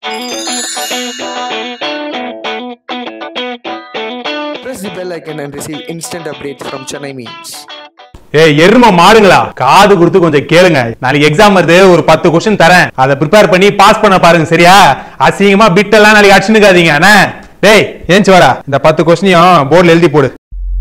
Press the bell icon and receive instant updates from Chennai Memes. ஏய் எரும மாடுங்களா காது கொடுத்து கொஞ்சம் கேளுங்க நாளைக்கு எக்ஸாம் வருது ஒரு பத்து கொஸ்டின் தரேன் அதை ப்ரிப்பேர் பண்ணி பாஸ் பண்ண பாருங்க சரியா அசிங்கமா பிட் எல்லாம் நாளைக்கு அடிச்சுனுக்காதீங்க அண்ணா டேய் ஏஞ்சி வாடா இந்த பத்து கொஸ்டினையும் போர்டில் எழுதி போடு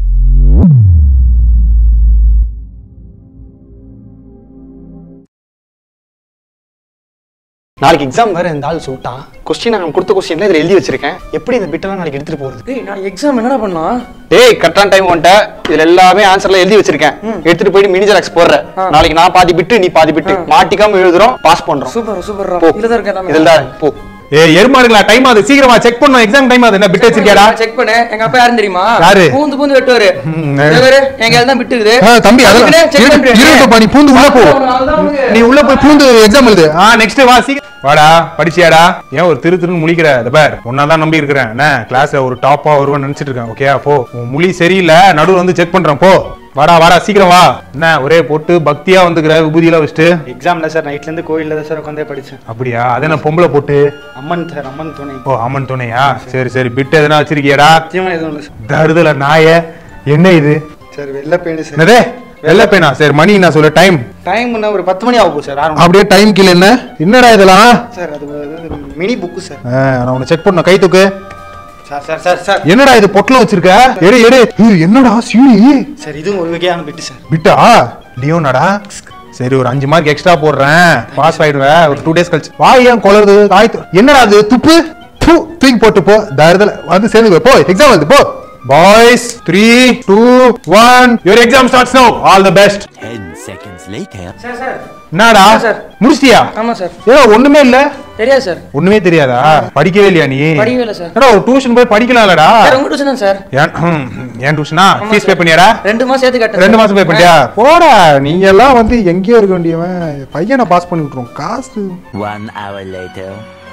நாளைக்கு எக்ஸாம் வேற இந்த ஆள் சொல்லிட்டான் கொஸ்டின் நான் கொடுத்த கொஸ்டின்ல இதில் எழுதி வச்சிருக்கேன் எப்படி இந்த பிட்டெல்லாம் நாளைக்கு எடுத்துட்டு போறது டேய் நான் எக்ஸாம் என்னடா பண்ணலாம் டேய் கரெக்டான டைம் வந்துட்ட இதுல எல்லாமே ஆன்சர்ல எழுதி வச்சிருக்கேன் எடுத்துட்டு போயிட்டு மினி ஜெராக்ஸ் போடுறேன் நாளைக்கு நான் பாதி பிட்டு நீ பாதி பிட்டு மாட்டிக்காம எழுதுறோம் பாஸ் பண்றோம் சூப்பர் சூப்பர் போ. இதுல தான் இருக்கேன் எல்லாமே. இதுல தான் போ ஏய் எருமாடுங்களா டைம் ஆகுது சீக்கிரமா செக் பண்ணும் எக்ஸாம் டைம் ஆகுது என்ன பிட் வச்சிருக்கியாடா செக் பண்ணு எங்க அப்பா யாருன்னு தெரியுமா யாரு? பூந்து பூந்து வெட்டுவாரு ம், இவரு எங்க தான் விட்டு இருக்குது ஆ, தம்பி அதெல்லாம் செக் இரு- பண்றேன் இருப்பா, நீ பூந்து உள்ள போ நீ உள்ள போய் பூந்து எக்ஸாம் எழுது ஆ நெக்ஸ்ட் வா சீக்கிரம் வாடா படிச்சியாடா ஏன் ஒரு திரு திருன்னு முழிக்கிற இத பார் தான் நம்பி இருக்கிறேன் என்ன கிளாஸ்ல ஒரு டாப்பா வருவேன் நினைச்சிட்டு இருக்கேன் ஓகே போ உன் முழி சரியில்லை நடுவுல வந்து செக் பண்றேன் போ வாடா வாடா சீக்கிரம் வா என்ன ஒரே போட்டு பக்தியா வந்துக்கிற விபூதியெல்லாம் வச்சுட்டு எக்ஸாம்ல சார் நைட்ல இருந்து கோயில்ல தான் சார் உட்காந்தே படிச்சேன் அப்படியா அது என்ன பொம்பளை போட்டு அம்மன் சார் அம்மன் துணை ஓ அம்மன் துணையா சரி சரி பிட் எதனா வச்சிருக்கியாடா சத்தியமா எதுவும் இல்லை சார் தருதல நாய என்ன இது சார் வெள்ளை பேடு சார் என்னதே வெள்ளை பேனா சரி மணி நான் சொல்ல டைம் டைம் என்ன ஒரு பத்து மணி ஆகும் சார் ஆரம்பம் அப்படியே டைம் கீழ என்ன என்னடா இதெல்லாம் சார் அது மினி புக்கு சார் ஆ, நான் உன்னை செக் பண்ண கை தூக்கு சார் சார் சார் சார் என்னடா இது பொட்டலம் வச்சிருக்க எடு எடு ஏய், என்னடா சீனி சார் இதுவும் ஒரு வகையான பிட்டு சார் விட்டா லியோனாடா சரி ஒரு அஞ்சு மார்க் எக்ஸ்ட்ரா போடுறேன் பாஸ் ஆயிடுவேன் ஒரு டூ டேஸ் கழிச்சு வாய் ஏன் கொளருது தாய் து- என்னடா அது துப்பு து, தூக்கி போட்டு போ தருதல வந்து சேர்ந்து போ எக்ஸாம் வந்து போ boys three two one your exam starts now all the best 10 seconds later. Sir sir என்னடா சார். முடிச்சிட்டியா ஆமா சார் ஏ ஒண்ணுமே இல்ல தெரியாது சார் ஒண்ணுமே தெரியாதா படிக்கவே இல்லையா நீ படிக்கவே இல்லை சார் என்னடா ஒரு டியூஷன் போய் படிக்கலாம்லடா சார் உங்க டியூஷன் சார் ஏன் ஹம், ஏன் டியூஷனா ஃபீஸ் பே பண்ணியாடா ரெண்டு மாசம் சேர்த்து கட்டேன் ரெண்டு மாசம் பே பண்ணியா போடா நீங்க எல்லாம் வந்து எங்கேயோ இருக்க வேண்டியவன் பையனை பாஸ் பண்ணி விட்டுரும் காசு One hour later.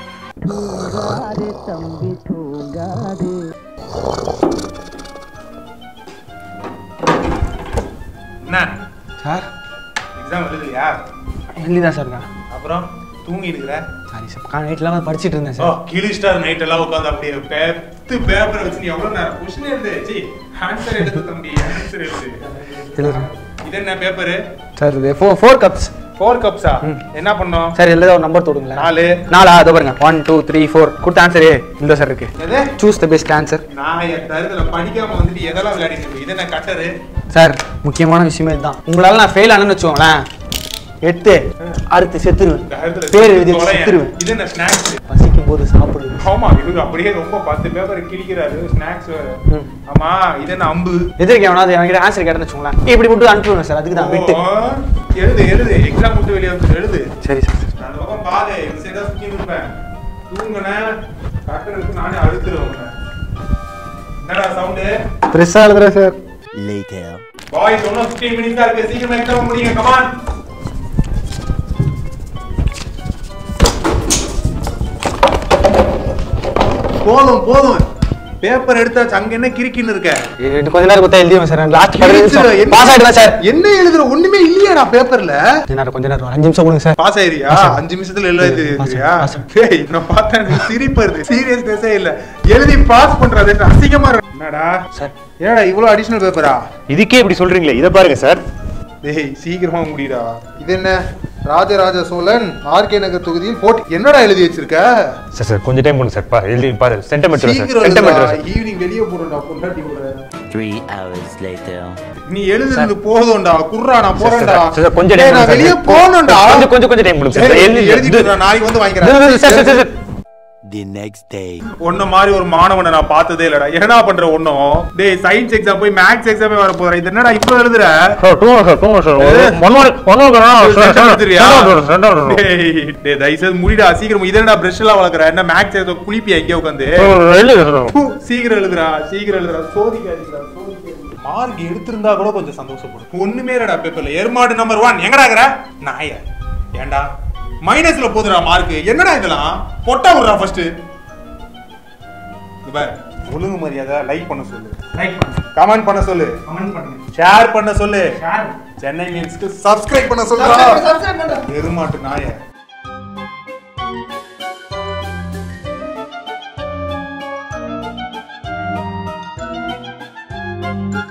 என்ன சார் எக்ஸாம் எழுதலையா எழுதி தான் சார் இருக்கேன் அப்புறம் தூங்கி இருக்கிற சாரி சார் நைட்லாம் படிச்சிட்டு இருந்தேன் ஓ சார் கிளிஸ்டார் நைட் எல்லாம் உட்காந்து அப்படியே பேத்து பேப்பர் வச்சு நீ எவ்வளவு நேரம் கொஸ்டின் எழுது சி ஆன்சர் எழுது தம்பி ஆன்சர் எழுது எழுதுறேன் இது என்ன பேப்பர் சார் இது ஃபோர் ஃபோர் கப்ஸ் ஃபோர் கப்ஸா என்ன பண்ணோம் சார் எழுத ஒரு நம்பர் தொடுங்களேன் நாலு நாலா அதோ பாருங்க ஒன் டூ த்ரீ ஃபோர் கொடுத்த ஆன்சர் இந்த சார் இருக்கு எது சூஸ் த பெஸ்ட் ஆன்சர் நான் என் தருதல படிக்காம வந்துட்டு எதெல்லாம் விளையாடிட்டு இருக்க? இது என்ன கட்டரு சார் முக்கியமான விஷயமே இதுதான் உங்களால நான் ஃபெயில் ஆனேன்னு வச்சுக்கோங்களேன் எடுத்து அறுத்து செத்துருவேன் தருதல பேர் எழுதி தொலையேன். செத்துருவேன் இது என்ன ஸ்நாக்ஸ் பசிக்கும் போது சாப்பிடுவேன் ஆமா இவரு அப்படியே ரொம்ப பத்து பேப்பர் கிழிக்கிறாரு ஸ்நாக்ஸ் வேற ம். ஆமா இது என்ன அம்பு எதிர்க்க எவனாவது என்கிட்ட ஆன்சர் கேட்டேன்னு வச்சுக்கோங்களேன் இப்படி மட்டும் அனுப்பிடுவேன் சார் அதுக்கு தான் விட்டு ஓ, எழுது எழுது எக்ஸாம் விட்டு வெளியே வந்து எழுது சரி சார் நான் அந்த பக்கம் பாரு இந்த சைடா சுத்தி இருப்பேன் தூங்குனேன் கட்டுறதுக்கு நானே அழுத்துறேன் உன்னை என்னடா சவுண்டு ஃப்ரெஷ்ஷாக எழுதுறேன் சார் Later. பாய்ஸ் ஒன்னும் 15 மினிட்ஸ் தான் இருக்கு சீக்கிரமா எக்ஸாம் முடிங்க கமான் போதும் போதும் பேப்பர் எடுத்தாச்சு அங்க என்ன கிறுக்கின்னு இருக்க இன்னும் கொஞ்ச நேரம் கொடுத்தா எழுதிவேன் சார் லாஸ்ட் பதினஞ்சு எழுதுற, நிமிஷம் பாஸ் ஆயிடுவேன் சார் என்ன எழுதுற ஒண்ணுமே இல்லையாடா பேப்பர்ல கொஞ்ச நேரம் கொஞ்ச நேரம் ஒரு அஞ்சு நிமிஷம் கொடுங்க சார் பாஸ் ஆயிரியா அஞ்சு நிமிஷத்துல எல்லாம் இது பாஸ் எழுதுறியா பாஸ். டேய் நான் பார்த்தேன் எனக்கு சிரிப்பு வருது சீரியஸ்னஸே இல்ல எழுதி பாஸ் பண்றது அசிங்கமா இருக்கு என்னடா சார் என்னடா இவ்வளவு அடிஷனல் பேப்பரா இதுக்கே இப்படி சொல்றீங்களே இதை பாருங்க சார் டேய் சீக்கிரமா முடிடா இது என்ன ராஜராஜ சோழன் ஆர்கே நகர் தொகுதியில் போட்டி என்னடா எழுதி வச்சிருக்க சார் சார் கொஞ்சம் டைம் கொடுங்க சார் பா எழுதி பாரு சென்டிமீட்டர் சார் சீக்கிரம் சென்டிமீட்டர் எழுதுடா சார் ஈவினிங் வெளிய போறேன்டா பொண்டாட்டி கூட Three hours later. நீ எழுதுறது போதும்டா குர்ரா நான் சார், போறேன்டா சார், சார், கொஞ்சம் டேய், டைம் நான் வெளிய போகணும்டா கொஞ்சம் கொஞ்சம் கொஞ்சம் டைம் கொடுங்க சார் சரி, எழுதி எழுதிட்டு நான் நாளைக்கு வந்து சார் சார் சார் வாங்கிக்கிறேன் சார் The next day. உன்ன மாதிரி ஒரு மாணவனை நான் பார்த்ததே இல்லடா என்ன பண்ற ஒன்னும் டேய் சயின்ஸ் எக்ஸாம் போய் மேத்ஸ் எக்ஸாமே வர போற இது என்னடா இப்போ எழுதுற சார் தூங்க சார் தூங்க sir one mark one centum எடுத்துறியா? மார்க் டேய், டேய், தயவு செய்து முடிடா சீக்கிரம் இது என்னடா பிரஷ் எல்லாம் வளர்க்குற என்ன மேக்ஸ் குளிப்பியா எங்கே உட்காந்து எழுதுங்க சார் ஹூ, சீக்கிரம் எழுதுடா சீக்கிரம் எழுதுடா சோதிக்காதீங்களா மார்க் எடுத்திருந்தா கூட கொஞ்சம் சந்தோஷப்படும் ஒண்ணுமே இல்லடா பேப்பர்ல எருமாடு நம்பர் ஒன் எங்கடா இருக்கிற நாய ஏன்டா மைனஸ்ல போதுடா மார்க் என்னடா இதெல்லாம் பொட்டா விடுறா ஃபர்ஸ்ட் பார் ஒழுங்கு மரியாதை லைக் பண்ண சொல்லு லைக் பண்ணு கமெண்ட் பண்ண சொல்லு கமெண்ட் பண்ணுங்க ஷேர் பண்ண சொல்லு சென்னை மீன்ஸ்க்கு சப்ஸ்கிரைப் பண்ண சொல்லுடா எருமாட்டு நாய ஆ